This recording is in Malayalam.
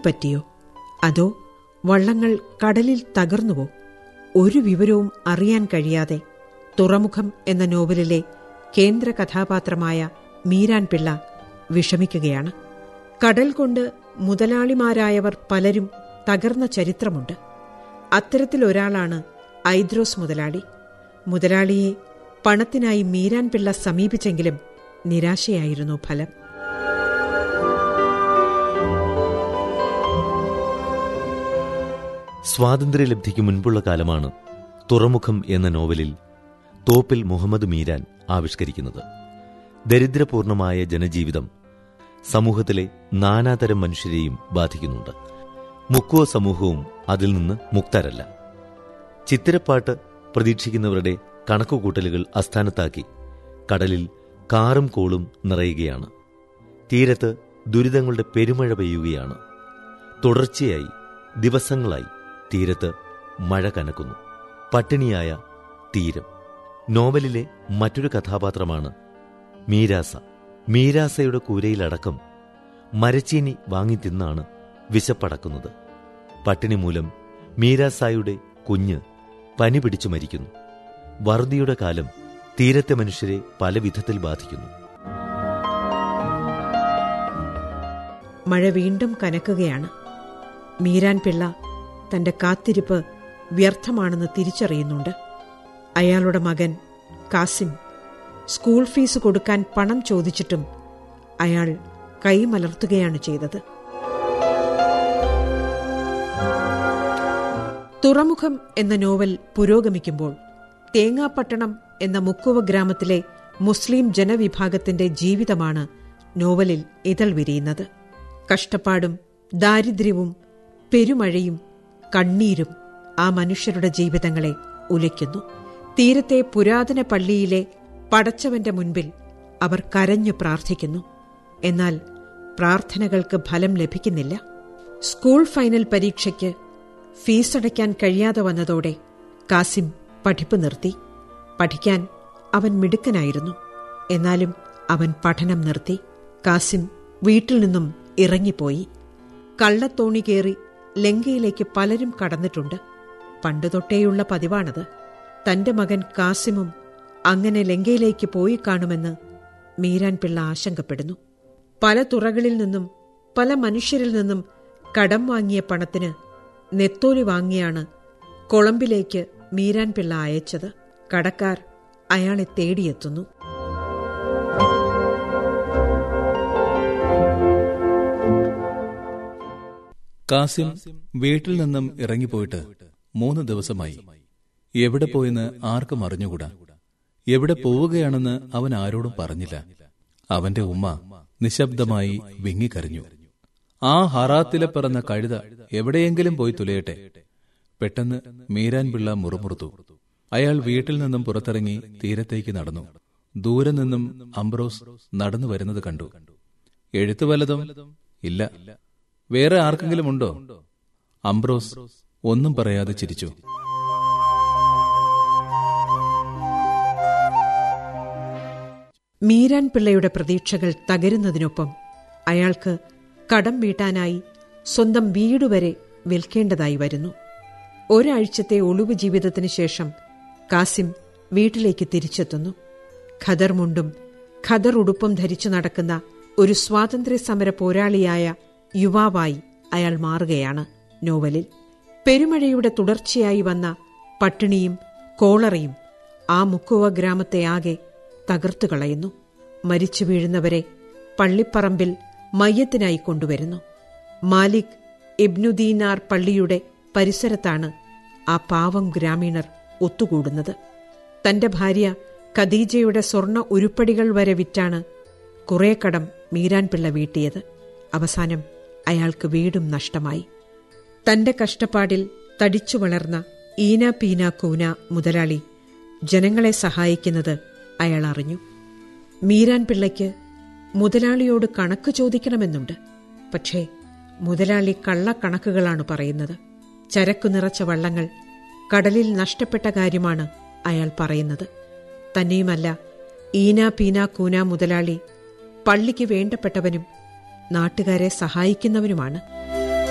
പറ്റിയോ അതോ വള്ളങ്ങൾ കടലിൽ തകർന്നുവോ ഒരു വിവരവും അറിയാൻ കഴിയാതെ തുറമുഖം എന്ന നോവലിലെ കേന്ദ്ര കഥാപാത്രമായ മീരാൻ പിള്ള വിഷമിക്കുകയാണ് കടൽ കൊണ്ട് മുതലാളിമാരായവർ പലരും തകർന്ന ചരിത്രമുണ്ട് അത്തരത്തിലൊരാളാണ് ഐദ്രോസ് മുതലാളി മുതലാളിയെ പണത്തിനായി മീരാൻ പിള്ള സമീപിച്ചെങ്കിലും നിരാശയായിരുന്നു ഫലം സ്വാതന്ത്ര്യലബ്ധിക്ക് മുൻപുള്ള കാലമാണ് തുറമുഖം എന്ന നോവലിൽ തോപ്പിൽ മുഹമ്മദ് മീരാൻ ആവിഷ്കരിക്കുന്നത് ദരിദ്രപൂർണമായ ജനജീവിതം സമൂഹത്തിലെ നാനാതരം മനുഷ്യരെയും ബാധിക്കുന്നുണ്ട് മുക്കുവ സമൂഹവും അതിൽ നിന്ന് മുക്തരല്ല ചിത്തിരപ്പാട്ട് പ്രതീക്ഷിക്കുന്നവരുടെ കണക്കുകൂട്ടലുകൾ അസ്ഥാനത്താക്കി കടലിൽ കാറും കോളും നിറയുകയാണ് തീരത്ത് ദുരിതങ്ങളുടെ പെരുമഴ പെയ്യുകയാണ് തുടർച്ചയായി ദിവസങ്ങളായി തീരത്ത് മഴ കനക്കുന്നു പട്ടിണിയായ തീരം നോവലിലെ മറ്റൊരു കഥാപാത്രമാണ് മീരാസ മീരാസയുടെ കൂരയിലടക്കം മരച്ചീനി വാങ്ങിത്തിന്നാണ് വിശപ്പടക്കുന്നത് പട്ടിണി മൂലം മീരാസായുടെ കുഞ്ഞ് പനി പിടിച്ചു മരിക്കുന്നു വറുതിയുടെ കാലം തീരത്തെ മനുഷ്യരെ പല വിധത്തിൽ ബാധിക്കുന്നു മഴ വീണ്ടും കനക്കുകയാണ് മീരാൻ പിള്ള തന്റെ കാത്തിരിപ്പ് വ്യർത്ഥമാണെന്ന് തിരിച്ചറിയുന്നുണ്ട് അയാളുടെ മകൻ കാസിം സ്കൂൾ ഫീസ് കൊടുക്കാൻ പണം ചോദിച്ചിട്ടും അയാൾ കൈമലർത്തുകയാണ് ചെയ്തത് തുറമുഖം എന്ന നോവൽ പുരോഗമിക്കുമ്പോൾ തേങ്ങാപ്പട്ടണം എന്ന മുക്കുവ ഗ്രാമത്തിലെ മുസ്ലിം ജനവിഭാഗത്തിന്റെ ജീവിതമാണ് നോവലിൽ ഇതൾ വിരിയുന്നത് കഷ്ടപ്പാടും ദാരിദ്ര്യവും പെരുമഴയും കണ്ണീരും ആ മനുഷ്യരുടെ ജീവിതങ്ങളെ ഉലയ്ക്കുന്നു തീരത്തെ പുരാതന പള്ളിയിലെ പടച്ചവന്റെ മുൻപിൽ അവർ കരഞ്ഞു പ്രാർത്ഥിക്കുന്നു എന്നാൽ പ്രാർത്ഥനകൾക്ക് ഫലം ലഭിക്കുന്നില്ല സ്കൂൾ ഫൈനൽ പരീക്ഷയ്ക്ക് ഫീസടയ്ക്കാൻ കഴിയാതെ വന്നതോടെ കാസിം പഠിപ്പ് നിർത്തി പഠിക്കാൻ അവൻ മിടുക്കനായിരുന്നു എന്നാലും അവൻ പഠനം നിർത്തി കാസിം വീട്ടിൽ നിന്നും ഇറങ്ങിപ്പോയി കള്ളത്തോണി കയറി ലങ്കയിലേക്ക് പലരും കടന്നിട്ടുണ്ട് പണ്ടുതൊട്ടേയുള്ള പതിവാണത് തന്റെ മകൻ കാസിമും അങ്ങനെ ലങ്കയിലേക്ക് പോയി കാണുമെന്ന് മീരാൻ പിള്ള ആശങ്കപ്പെടുന്നു പല തുറകളിൽ നിന്നും പല മനുഷ്യരിൽ നിന്നും കടം വാങ്ങിയ പണത്തിന് നെത്തോലി വാങ്ങിയാണ് കൊളംബിലേക്ക് മീരാൻ പിള്ള അയച്ചത് കടക്കാർ അയാളെ തേടിയെത്തുന്നു കാസിം വീട്ടിൽ നിന്നും ഇറങ്ങിപ്പോയിട്ട് മൂന്ന് ദിവസമായി എവിടെ പോയെന്ന് ആർക്കും അറിഞ്ഞുകൂടാ എവിടെ പോവുകയാണെന്ന് അവൻ ആരോടും പറഞ്ഞില്ല അവന്റെ ഉമ്മ നിശബ്ദമായി വിങ്ങിക്കരഞ്ഞു ആ ഹറാത്തിലെ പിറന്ന കഴുത എവിടെയെങ്കിലും പോയി തുലയട്ടെ പെട്ടെന്ന് മീരാൻ പിള്ള മുറുമുറുത്തു അയാൾ വീട്ടിൽ നിന്നും പുറത്തിറങ്ങി തീരത്തേക്ക് നടന്നു ദൂരെ നിന്നും അംബ്രോസ് നടന്നു വരുന്നത് കണ്ടു എഴുത്തു വല്ലതും ഇല്ല വേറെ ആർക്കെങ്കിലും ഉണ്ടോ അംബ്രോസ് ഒന്നും പറയാതെ ചിരിച്ചു മീരാൻ പിള്ളയുടെ പ്രതീക്ഷകൾ തകരുന്നതിനൊപ്പം അയാൾക്ക് കടം വീട്ടാനായി സ്വന്തം വീടുവരെ വിൽക്കേണ്ടതായി വരുന്നു ഒരാഴ്ചത്തെ ഒളിവ് ജീവിതത്തിന് ശേഷം കാസിം വീട്ടിലേക്ക് തിരിച്ചെത്തുന്നു ഖദർ മുണ്ടും ഖദർ ഉടുപ്പും ധരിച്ചു നടക്കുന്ന ഒരു സ്വാതന്ത്ര്യ സമര പോരാളിയായ യുവാവായി അയാൾ മാറുകയാണ് നോവലിൽ പെരുമഴയുടെ തുടർച്ചയായി വന്ന പട്ടിണിയും കോളറയും ആ മുക്കുവ ഗ്രാമത്തെ ആകെ തകർത്തു കളയുന്നു മരിച്ചു വീഴുന്നവരെ പള്ളിപ്പറമ്പിൽ മയ്യത്തിനായി കൊണ്ടുവരുന്നു മാലിക് ഇബ്നുദീനാർ പള്ളിയുടെ പരിസരത്താണ് ആ പാവം ഗ്രാമീണർ ഒത്തുകൂടുന്നത് തന്റെ ഭാര്യ ഖദീജയുടെ സ്വർണ്ണ ഉരുപ്പടികൾ വരെ വിറ്റാണ് കുറെ കടം മീരാൻ പിള്ള വീട്ടിയത് അവസാനം അയാൾക്ക് വീടും നഷ്ടമായി തന്റെ കഷ്ടപ്പാടിൽ തടിച്ചു വളർന്ന ഈന പീന കൂന മുതലാളി ജനങ്ങളെ സഹായിക്കുന്നത് അയാൾ അറിഞ്ഞു മീരാൻ പിള്ളയ്ക്ക് മുതലാളിയോട് കണക്ക് ചോദിക്കണമെന്നുണ്ട് പക്ഷേ മുതലാളി കള്ളക്കണക്കുകളാണ് പറയുന്നത് ചരക്കു നിറച്ച വള്ളങ്ങൾ കടലിൽ നഷ്ടപ്പെട്ട കാര്യമാണ് അയാൾ പറയുന്നത് തന്നെയുമല്ല ഈന പീന കൂന മുതലാളി പള്ളിക്ക് വേണ്ടപ്പെട്ടവനും നാട്ടുകാരെ സഹായിക്കുന്നവനുമാണ്